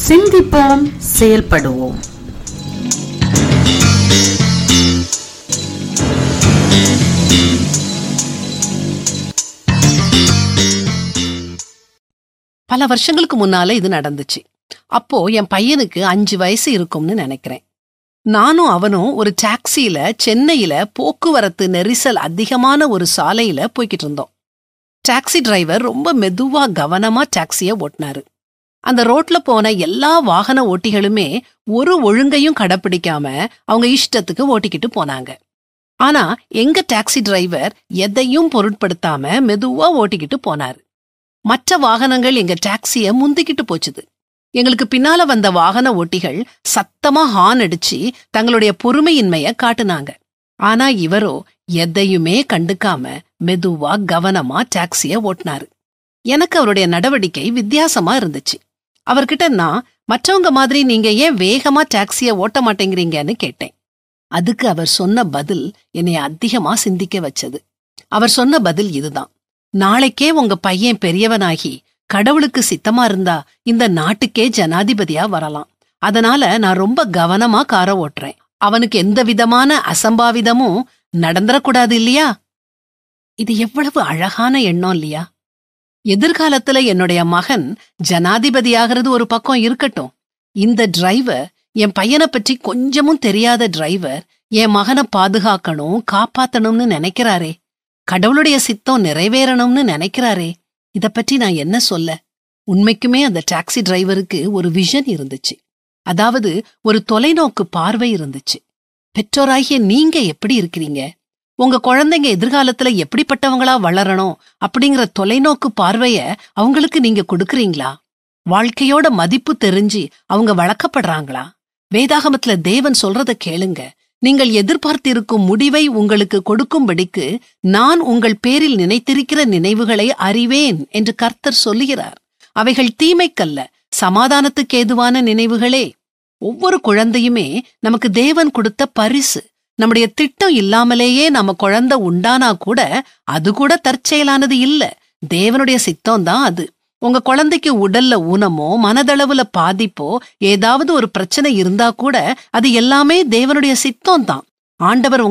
சிந்திப்போம் செயல்படுவோம் பல வருஷங்களுக்கு முன்னால இது நடந்துச்சு அப்போ என் பையனுக்கு அஞ்சு வயசு இருக்கும்னு நினைக்கிறேன் நானும் அவனும் ஒரு டாக்ஸியில சென்னையில போக்குவரத்து நெரிசல் அதிகமான ஒரு சாலையில போய்கிட்டு இருந்தோம் டாக்ஸி டிரைவர் ரொம்ப மெதுவா கவனமா டாக்ஸிய ஓட்டினாரு அந்த ரோட்ல போன எல்லா வாகன ஓட்டிகளுமே ஒரு ஒழுங்கையும் கடைப்பிடிக்காம அவங்க இஷ்டத்துக்கு ஓட்டிக்கிட்டு போனாங்க ஆனா எங்க டாக்ஸி டிரைவர் எதையும் பொருட்படுத்தாம மெதுவா ஓட்டிக்கிட்டு போனாரு மற்ற வாகனங்கள் எங்க டாக்ஸிய முந்திக்கிட்டு போச்சுது எங்களுக்கு பின்னால வந்த வாகன ஓட்டிகள் சத்தமா ஹார்ன் அடிச்சு தங்களுடைய பொறுமையின்மைய காட்டுனாங்க ஆனா இவரோ எதையுமே கண்டுக்காம மெதுவா கவனமா டாக்ஸிய ஓட்டினாரு எனக்கு அவருடைய நடவடிக்கை வித்தியாசமா இருந்துச்சு அவர்கிட்ட நான் மற்றவங்க மாதிரி நீங்க ஏன் வேகமா டாக்ஸிய ஓட்ட மாட்டேங்கிறீங்கன்னு கேட்டேன் அதுக்கு அவர் சொன்ன பதில் என்னை அதிகமா சிந்திக்க வச்சது அவர் சொன்ன பதில் இதுதான் நாளைக்கே உங்க பையன் பெரியவனாகி கடவுளுக்கு சித்தமா இருந்தா இந்த நாட்டுக்கே ஜனாதிபதியா வரலாம் அதனால நான் ரொம்ப கவனமா கார ஓட்டுறேன் அவனுக்கு எந்த விதமான அசம்பாவிதமும் நடந்துடக்கூடாது இல்லையா இது எவ்வளவு அழகான எண்ணம் இல்லையா எதிர்காலத்துல என்னுடைய மகன் ஜனாதிபதியாகிறது ஒரு பக்கம் இருக்கட்டும் இந்த டிரைவர் என் பையனை பற்றி கொஞ்சமும் தெரியாத டிரைவர் என் மகனை பாதுகாக்கணும் காப்பாத்தணும்னு நினைக்கிறாரே கடவுளுடைய சித்தம் நிறைவேறணும்னு நினைக்கிறாரே இத பற்றி நான் என்ன சொல்ல உண்மைக்குமே அந்த டாக்ஸி டிரைவருக்கு ஒரு விஷன் இருந்துச்சு அதாவது ஒரு தொலைநோக்கு பார்வை இருந்துச்சு பெற்றோராகிய நீங்க எப்படி இருக்கிறீங்க உங்க குழந்தைங்க எதிர்காலத்துல எப்படிப்பட்டவங்களா வளரணும் அப்படிங்கிற தொலைநோக்கு பார்வைய அவங்களுக்கு நீங்க கொடுக்கறீங்களா வாழ்க்கையோட மதிப்பு தெரிஞ்சு அவங்க வளர்க்கப்படுறாங்களா வேதாகமத்துல தேவன் சொல்றத கேளுங்க நீங்கள் எதிர்பார்த்திருக்கும் முடிவை உங்களுக்கு கொடுக்கும்படிக்கு நான் உங்கள் பேரில் நினைத்திருக்கிற நினைவுகளை அறிவேன் என்று கர்த்தர் சொல்லுகிறார் அவைகள் தீமைக்கல்ல சமாதானத்துக்கு ஏதுவான நினைவுகளே ஒவ்வொரு குழந்தையுமே நமக்கு தேவன் கொடுத்த பரிசு நம்முடைய திட்டம் இல்லாமலேயே நம்ம குழந்தை உண்டானா கூட அது கூட தற்செயலானது இல்ல தேவனுடைய சித்தம் தான் அது உங்க குழந்தைக்கு உடல்ல ஊனமோ மனதளவுல பாதிப்போ ஏதாவது ஒரு பிரச்சனை இருந்தா கூட அது எல்லாமே தேவனுடைய சித்தம் தான் ஆண்டவர்